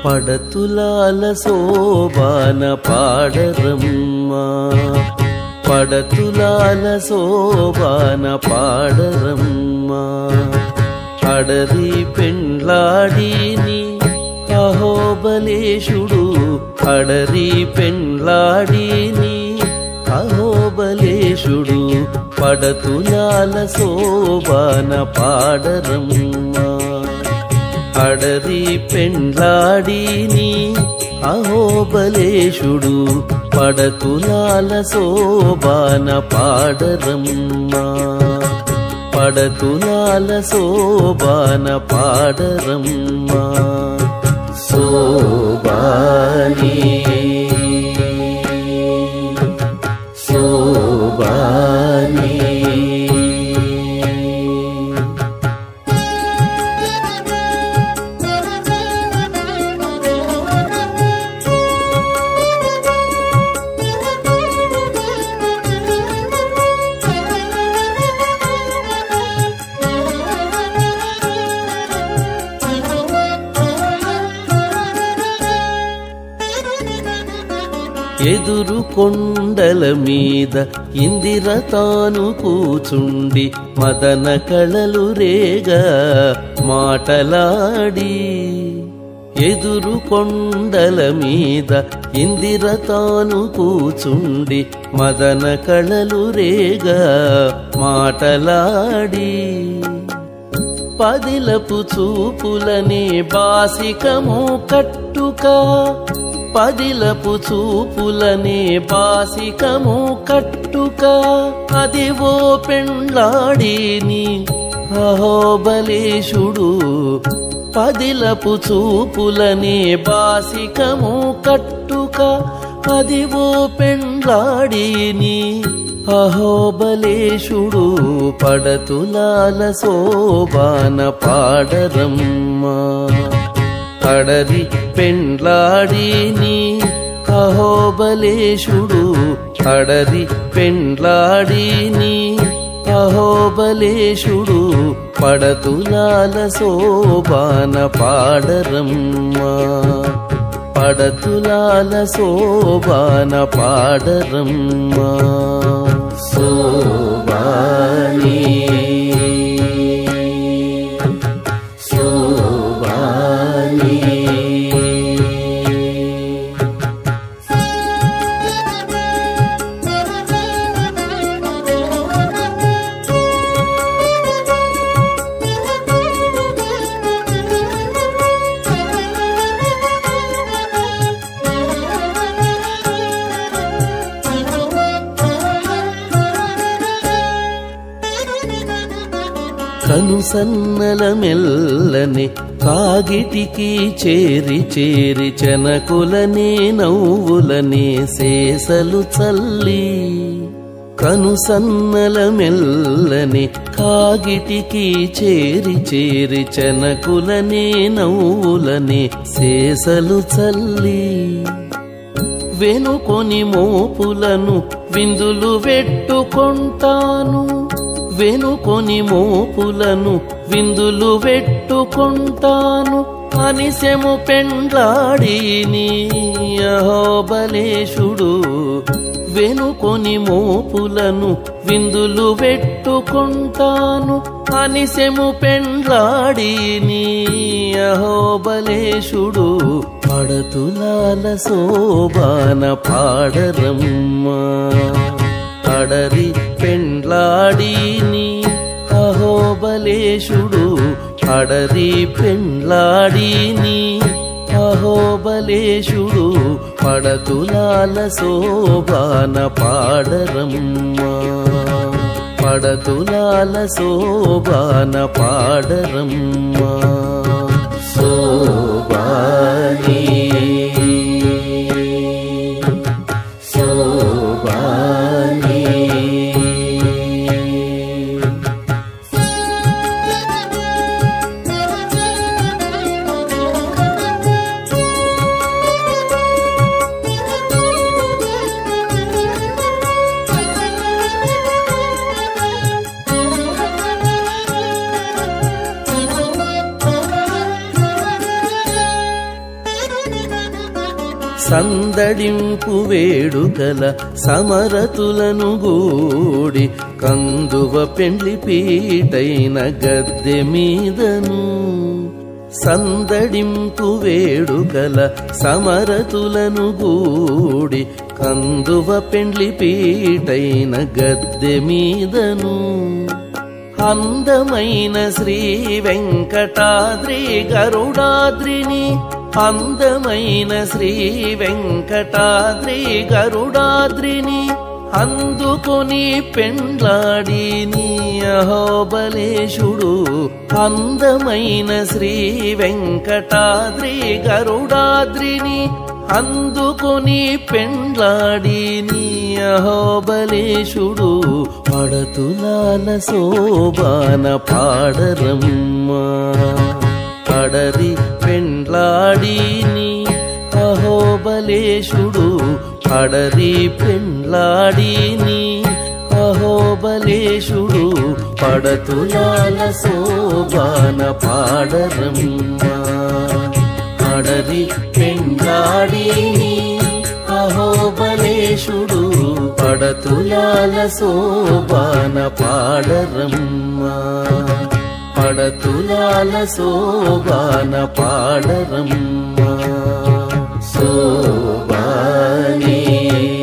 పడతులాల శోభాన పాడరమ్మా పడతులాల శోభాన పాడరమ్మా అడరి పెండ్లాడిని అహోబలేశుడు అడరి పెండ్లాడిని అహోబలేశుడు పడతులాల శోభాన పాడరమ్మా అడరి పెండ్లాడిని అహోబలేశుడు పడతులాల శోభాన పాడరమ్మా పడతులాల శోభాన పాడరమ్మా శోభాని శోభాని ఎదురు కొండల మీద ఇందిర తాను కూచుండి మదన కళలు రేగా మాటలాడి ఎదురు కొండల మీద ఇందిర తాను కూచుండి మదన కళలు రేగా మాటలాడి పదిలపు చూపులనే బాసికము కట్టుక పదిలపు చూపులనే బాసికము కట్టుక అది ఓ పెండ్లాడిని అహోబలేశుడు పదిలపు చూపులనే బాసికము కట్టుక అది ఓ పెండ్లాడిని అహోబలేశుడు పడతులాల శోభాన పాడరమ్మా అడరి పెండ్లాడిని అహోబలేశుడు అడరి పెండ్లాడిని అహోబలేశుడు పడతులాల శోభాన పాడరమ్మా పడతులాల శోభాన పాడరమ్మా శోభాని శోభాని కనుసన్నల మెల్లని కాగిటికి చేరి చేరి చెనకులనే నవ్వులనే శేసలు చల్లి కనుసన్నల మెల్లని కాగిటికి చేరి చేరి చెనకులనే నవ్వులనే శేసలు చల్లి వెనుకొని మోపులను విందులు పెట్టుకుంటాను వెనుకొని మోపులను విందులు పెట్టుకుంటాను అనిసెము పెండ్లాడిని అహోబలేశుడు వెనుకొని మోపులను విందులు పెట్టుకుంటాను అనిసెము పెండ్లాడిని అహోబలేశుడు పడతులాల శోభాన పాడరమ్మా అడరి పెండ్లాడిని అహోబలేశుడు అడరి పెండ్లాడిని అహోబలేశుడు పడతులాల శోభాన పాడరమ్మా పడతులాల శోభాన పాడరమ్మా శోభాని శోభాని సందడింపు వేడుకల సమరతులను గూడి కందువ పెండ్లి పీటైన గద్దె మీదను సందడింపు వేడుకల సమరతులను గూడి కందువ పెండ్లి పీటైన గద్దె మీదను అందమైన శ్రీ వెంకటాద్రి గరుడాద్రిని అందమైన శ్రీ వెంకటాద్రి గరుడాద్రిని అందుకొని పెండ్లాడి నీ అహోబలేశుడు అందమైన శ్రీ వెంకటాద్రి గరుడాద్రిని అందుకొని పెండ్లాడి నీ అహోబలేశుడు పడతులాల శోభాన పాడరమ్మా పడరి పెండ్లాడి నీ అహోబలేశుడు పడరి పెండ్లాడి నీ అహోబలేశుడు పడతులాల శోభాన పాడరమ్మా పడరి పెండ్లాడి నీ అహోబలేశుడు పడతులాల శోభాన పాడరమ్మా పడతులాల శోభాన పాడరమ్మా శోభానే